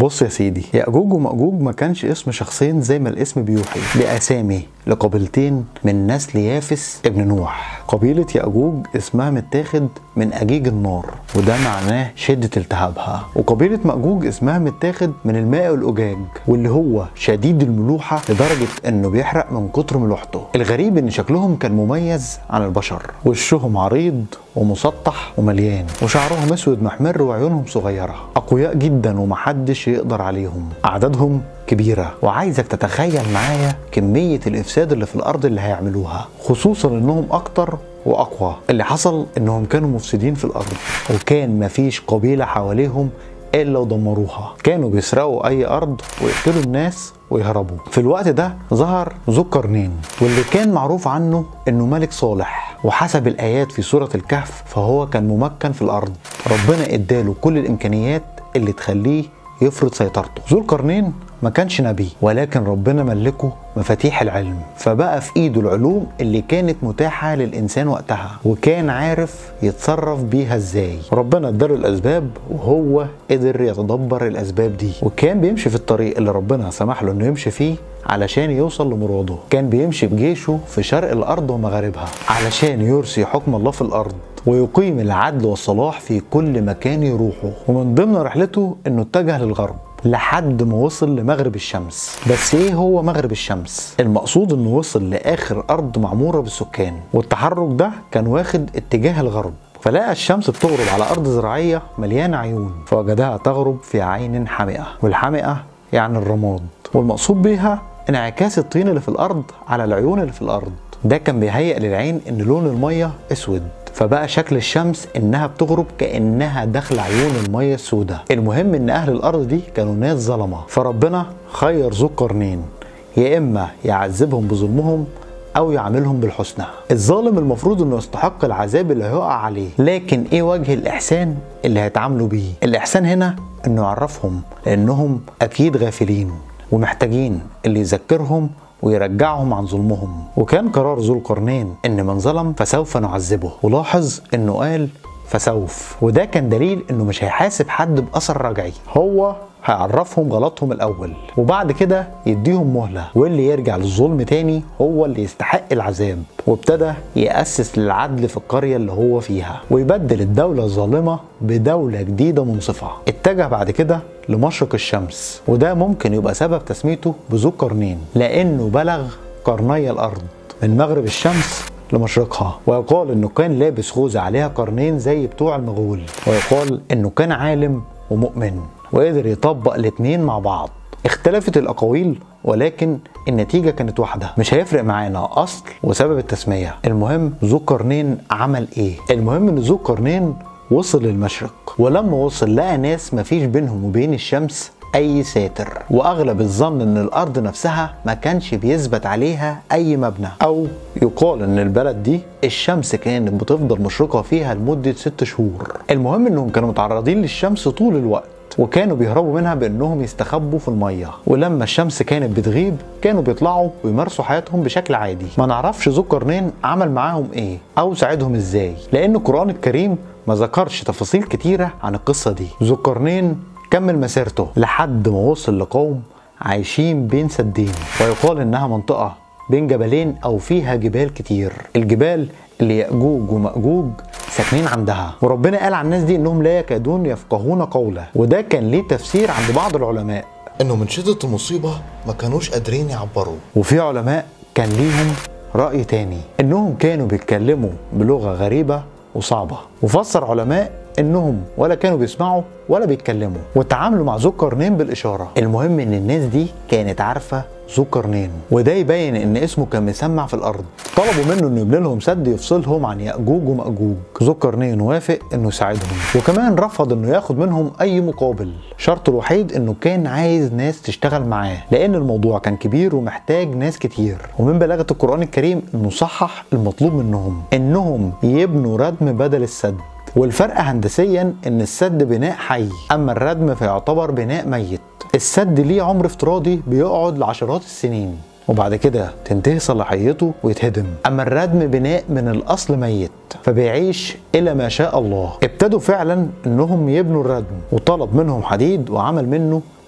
بص يا سيدي يأجوج ومأجوج ما كانش اسم شخصين زي ما الاسم بيوحي بأسامي لقبيلتين من نسل يافس ابن نوح قبيلة يأجوج اسمها متاخد من أجيج النار وده معناه شدة التهابها وقبيلة مأجوج اسمها متاخد من الماء الأجاج واللي هو شديد الملوحة لدرجة انه بيحرق من كتر ملوحته الغريب ان شكلهم كان مميز عن البشر وشهم عريض ومسطح ومليان وشعرهم اسود محمر وعيونهم صغيرة اقوياء جدا ومحدش يقدر عليهم اعدادهم كبيرة وعايزك تتخيل معايا كمية الإفساد اللي في الأرض اللي هيعملوها خصوصا إنهم أكتر وأقوى اللي حصل إنهم كانوا مفسدين في الأرض وكان مفيش قبيلة حواليهم الا ودمروها كانوا بيسرقوا اي ارض ويقتلوا الناس ويهربوا في الوقت ده ظهر ذو قرنين واللي كان معروف عنه انه ملك صالح وحسب الايات في سوره الكهف فهو كان ممكن في الارض ربنا اداله كل الامكانيات اللي تخليه يفرض سيطرته ذو القرنين ما كانش نبي ولكن ربنا ملكه مفاتيح العلم فبقى في ايده العلوم اللي كانت متاحة للإنسان وقتها وكان عارف يتصرف بيها ازاي ربنا اداله الأسباب وهو قدر يتدبر الأسباب دي وكان بيمشي في الطريق اللي ربنا سمح له انه يمشي فيه علشان يوصل لمراده كان بيمشي بجيشه في شرق الأرض ومغاربها علشان يرسي حكم الله في الأرض ويقيم العدل والصلاح في كل مكان يروحه ومن ضمن رحلته انه اتجه للغرب لحد ما وصل لمغرب الشمس بس ايه هو مغرب الشمس المقصود انه وصل لاخر ارض معموره بالسكان والتحرك ده كان واخد اتجاه الغرب فلقى الشمس بتغرب على ارض زراعيه مليانه عيون فوجدها تغرب في عين حمئه والحمئه يعني الرماد والمقصود بيها انعكاس الطين اللي في الارض على العيون اللي في الارض ده كان بيهيئ للعين ان لون الميه اسود فبقى شكل الشمس انها بتغرب كانها داخل عيون الميه السوداء المهم ان اهل الارض دي كانوا ناس ظلمه فربنا خير ذو قرنين يا اما يعذبهم بظلمهم او يعاملهم بالحسنى الظالم المفروض انه يستحق العذاب اللي هيقع عليه لكن ايه وجه الاحسان اللي هيتعاملوا بيه الاحسان هنا انه يعرفهم لانهم اكيد غافلين ومحتاجين اللي يذكرهم ويرجعهم عن ظلمهم وكان قرار ذو القرنين ان من ظلم فسوف نعذبه ولاحظ انه قال فسوف وده كان دليل انه مش هيحاسب حد باثر رجعي هو هيعرفهم غلطهم الاول وبعد كده يديهم مهله واللي يرجع للظلم تاني هو اللي يستحق العذاب وابتدى يأسس للعدل في القرية اللي هو فيها ويبدل الدولة الظالمة بدولة جديدة منصفة اتجه بعد كده لمشرق الشمس وده ممكن يبقى سبب تسميته بذو قرنين لأنه بلغ قرني الأرض من مغرب الشمس لمشرقها ويقال انه كان لابس خوذة عليها قرنين زي بتوع المغول ويقال انه كان عالم ومؤمن وقدر يطبق الاتنين مع بعض اختلفت الاقاويل ولكن النتيجة كانت واحدة مش هيفرق معانا أصل وسبب التسمية المهم ذو قرنين عمل إيه المهم إن ذو قرنين وصل للمشرق ولما وصل لقى ناس مفيش بينهم وبين الشمس اي ساتر واغلب الظن ان الارض نفسها ما كانش بيثبت عليها اي مبنى او يقال ان البلد دي الشمس كانت بتفضل مشرقه فيها لمده ست شهور المهم انهم كانوا متعرضين للشمس طول الوقت وكانوا بيهربوا منها بانهم يستخبوا في الميه ولما الشمس كانت بتغيب كانوا بيطلعوا ويمارسوا حياتهم بشكل عادي ما نعرفش ذو قرنين عمل معاهم ايه او ساعدهم ازاي لان القران الكريم ما ذكرش تفاصيل كتيره عن القصه دي ذو قرنين كمل مسيرته لحد ما وصل لقوم عايشين بين سدين ويقال انها منطقه بين جبلين او فيها جبال كتير الجبال اللي ياجوج وماجوج ساكنين عندها وربنا قال عن الناس دي انهم لا يكادون يفقهون قولا وده كان ليه تفسير عند بعض العلماء انه من شدة المصيبة ما كانوش قادرين يعبروا وفي علماء كان ليهم رأي تاني انهم كانوا بيتكلموا بلغة غريبة وصعبة وفسر علماء انهم ولا كانوا بيسمعوا ولا بيتكلموا وتعاملوا مع ذو قرنين بالاشاره المهم ان الناس دي كانت عارفه ذو قرنين وده يبين ان اسمه كان مسمع في الارض طلبوا منه انه يبني لهم سد يفصلهم عن ياجوج وماجوج ذو قرنين وافق انه يساعدهم وكمان رفض انه ياخد منهم اي مقابل شرطه الوحيد انه كان عايز ناس تشتغل معاه لان الموضوع كان كبير ومحتاج ناس كتير ومن بلاغه القران الكريم انه صحح المطلوب منهم انهم يبنوا ردم بدل السد والفرق هندسيا ان السد بناء حي اما الردم فيعتبر بناء ميت السد ليه عمر افتراضي بيقعد لعشرات السنين وبعد كده تنتهي صلاحيته ويتهدم اما الردم بناء من الاصل ميت فبيعيش الى ما شاء الله ابتدوا فعلا انهم يبنوا الردم وطلب منهم حديد وعمل منه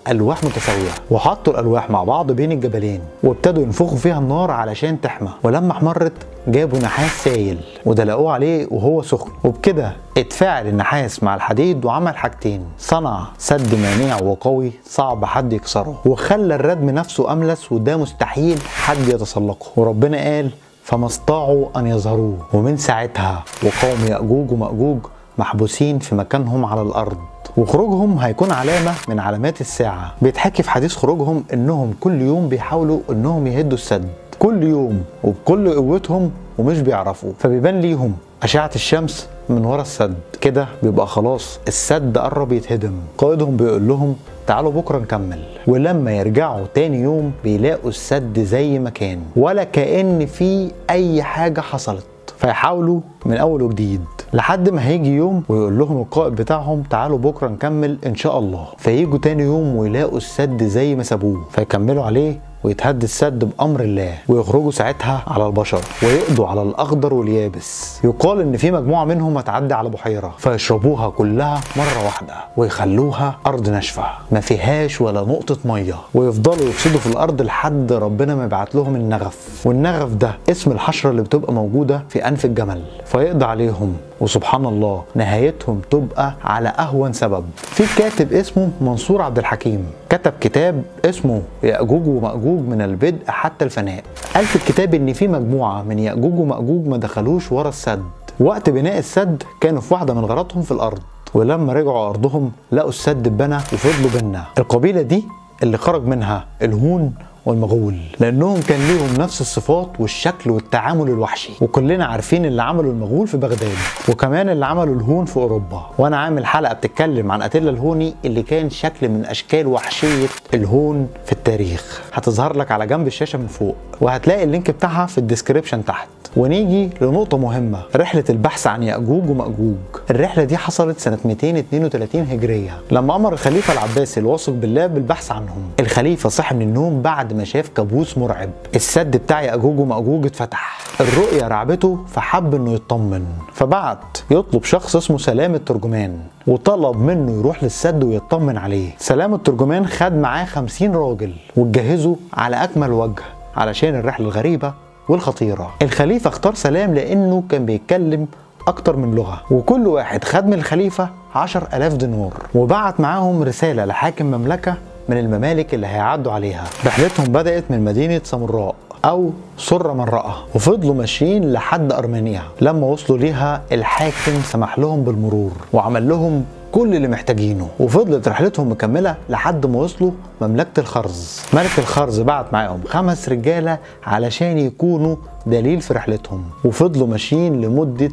الواح متساويه وحطوا الالواح مع بعض بين الجبلين وابتدوا ينفخوا فيها النار علشان تحمى ولما احمرت جابوا نحاس سايل ودلقوه عليه وهو سخن وبكده اتفاعل النحاس مع الحديد وعمل حاجتين صنع سد مانع وقوي صعب حد يكسره وخلى الردم نفسه املس وده مستحيل حد يتسلقه وربنا قال فما استطاعوا ان يظهروه ومن ساعتها وقوم ياجوج وماجوج محبوسين في مكانهم على الارض وخروجهم هيكون علامة من علامات الساعة بيتحكي في حديث خروجهم انهم كل يوم بيحاولوا انهم يهدوا السد كل يوم وبكل قوتهم ومش بيعرفوا فبيبان ليهم أشعة الشمس من ورا السد كده بيبقى خلاص السد قرب يتهدم قائدهم بيقول لهم تعالوا بكره نكمل ولما يرجعوا تاني يوم بيلاقوا السد زي ما كان ولا كأن في أي حاجة حصلت فيحاولوا من أول وجديد لحد ما هيجي يوم ويقول لهم القائد بتاعهم تعالوا بكره نكمل ان شاء الله فييجوا تاني يوم ويلاقوا السد زي ما سابوه فيكملوا عليه ويتهد السد بامر الله ويخرجوا ساعتها على البشر ويقضوا على الاخضر واليابس يقال ان في مجموعه منهم هتعدي على بحيره فيشربوها كلها مره واحده ويخلوها ارض ناشفه ما فيهاش ولا نقطه ميه ويفضلوا يفسدوا في الارض لحد ربنا ما يبعت لهم النغف والنغف ده اسم الحشره اللي بتبقى موجوده في انف الجمل فيقضي عليهم وسبحان الله نهايتهم تبقى على اهون سبب في كاتب اسمه منصور عبد الحكيم كتب كتاب اسمه ياجوج وماجوج من البدء حتى الفناء قال في الكتاب ان في مجموعه من ياجوج وماجوج ما دخلوش ورا السد وقت بناء السد كانوا في واحده من غاراتهم في الارض ولما رجعوا ارضهم لقوا السد اتبنى وفضلوا بينا القبيله دي اللي خرج منها الهون والمغول لانهم كان ليهم نفس الصفات والشكل والتعامل الوحشي وكلنا عارفين اللي عمله المغول في بغداد وكمان اللي عمله الهون في اوروبا وانا عامل حلقه بتتكلم عن اتيلا الهوني اللي كان شكل من اشكال وحشيه الهون في التاريخ هتظهر لك على جنب الشاشه من فوق وهتلاقي اللينك بتاعها في الديسكريبشن تحت ونيجي لنقطة مهمة رحلة البحث عن يأجوج ومأجوج الرحلة دي حصلت سنة 232 هجرية لما أمر الخليفة العباسي الواثق بالله بالبحث عنهم الخليفة صحي من النوم بعد ما شاف كابوس مرعب السد بتاع يأجوج ومأجوج اتفتح الرؤية رعبته فحب انه يطمن فبعت يطلب شخص اسمه سلام الترجمان وطلب منه يروح للسد ويطمن عليه سلام الترجمان خد معاه 50 راجل واتجهزوا على أكمل وجه علشان الرحلة الغريبة والخطيرة الخليفة اختار سلام لأنه كان بيتكلم أكتر من لغة وكل واحد خد من الخليفة عشر ألاف دينار وبعت معاهم رسالة لحاكم مملكة من الممالك اللي هيعدوا عليها رحلتهم بدأت من مدينة سامراء أو سر من رأى وفضلوا ماشيين لحد أرمينيا لما وصلوا ليها الحاكم سمح لهم بالمرور وعمل لهم كل اللي محتاجينه وفضلت رحلتهم مكمله لحد ما وصلوا مملكه الخرز ملك الخرز بعت معاهم خمس رجاله علشان يكونوا دليل في رحلتهم وفضلوا ماشيين لمده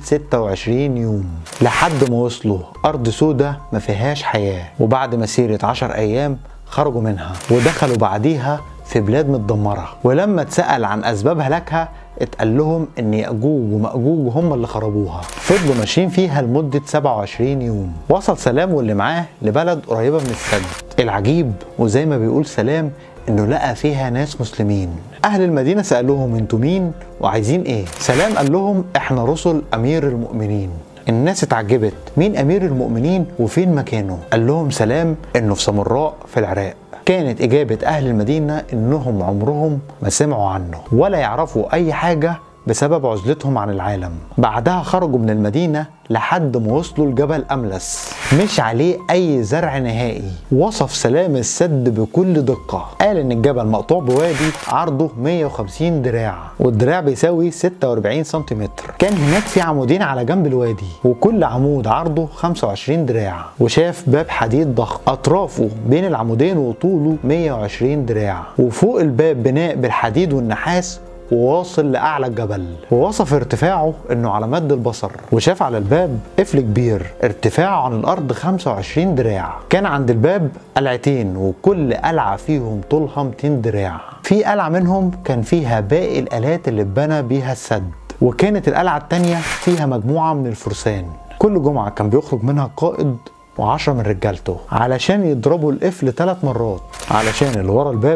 26 يوم لحد ما وصلوا ارض سودة ما فيهاش حياه وبعد مسيره 10 ايام خرجوا منها ودخلوا بعديها في بلاد متدمرة ولما اتسأل عن أسباب هلاكها اتقال لهم ان يأجوج ومأجوج هم اللي خربوها فضلوا ماشيين فيها لمدة 27 يوم وصل سلام واللي معاه لبلد قريبة من السد العجيب وزي ما بيقول سلام انه لقى فيها ناس مسلمين اهل المدينة سألوهم انتوا مين وعايزين ايه سلام قال لهم احنا رسل امير المؤمنين الناس اتعجبت مين امير المؤمنين وفين مكانه قال لهم سلام انه في سامراء في العراق كانت إجابة أهل المدينة إنهم عمرهم ما سمعوا عنه ولا يعرفوا أي حاجة بسبب عزلتهم عن العالم بعدها خرجوا من المدينة لحد ما وصلوا لجبل أملس مش عليه أي زرع نهائي وصف سلام السد بكل دقة قال إن الجبل مقطوع بوادي عرضه 150 دراع والدراع بيساوي 46 سنتيمتر كان هناك في عمودين على جنب الوادي وكل عمود عرضه 25 دراع وشاف باب حديد ضخم أطرافه بين العمودين وطوله 120 دراع وفوق الباب بناء بالحديد والنحاس وواصل لأعلى الجبل ووصف ارتفاعه انه على مد البصر وشاف على الباب قفل كبير ارتفاعه عن الارض 25 دراع كان عند الباب قلعتين وكل قلعة فيهم طولها 200 دراع في قلعة منهم كان فيها باقي الآلات اللي اتبنى بيها السد وكانت القلعة التانية فيها مجموعة من الفرسان كل جمعة كان بيخرج منها قائد وعشرة من رجالته علشان يضربوا القفل ثلاث مرات علشان اللي ورا الباب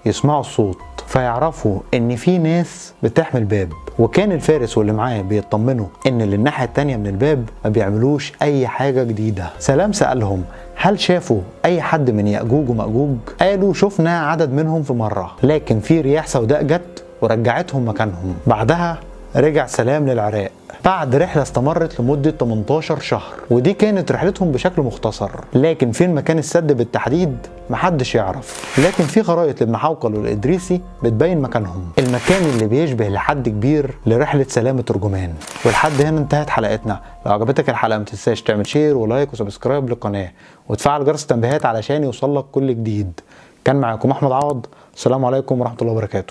يسمعوا الصوت فيعرفوا ان في ناس بتحمل باب وكان الفارس واللي معاه بيطمنوا ان اللي الناحيه التانيه من الباب ما بيعملوش اي حاجه جديده سلام سالهم هل شافوا اي حد من ياجوج وماجوج قالوا شفنا عدد منهم في مره لكن في رياح سوداء جت ورجعتهم مكانهم بعدها رجع سلام للعراق بعد رحلة استمرت لمدة 18 شهر ودي كانت رحلتهم بشكل مختصر لكن فين مكان السد بالتحديد محدش يعرف لكن في خرائط لابن حوقل والإدريسي بتبين مكانهم المكان اللي بيشبه لحد كبير لرحلة سلام الترجمان ولحد هنا انتهت حلقتنا لو عجبتك الحلقة ما تنساش تعمل شير ولايك وسبسكرايب للقناة وتفعل جرس التنبيهات علشان يوصلك كل جديد كان معاكم احمد عوض السلام عليكم ورحمة الله وبركاته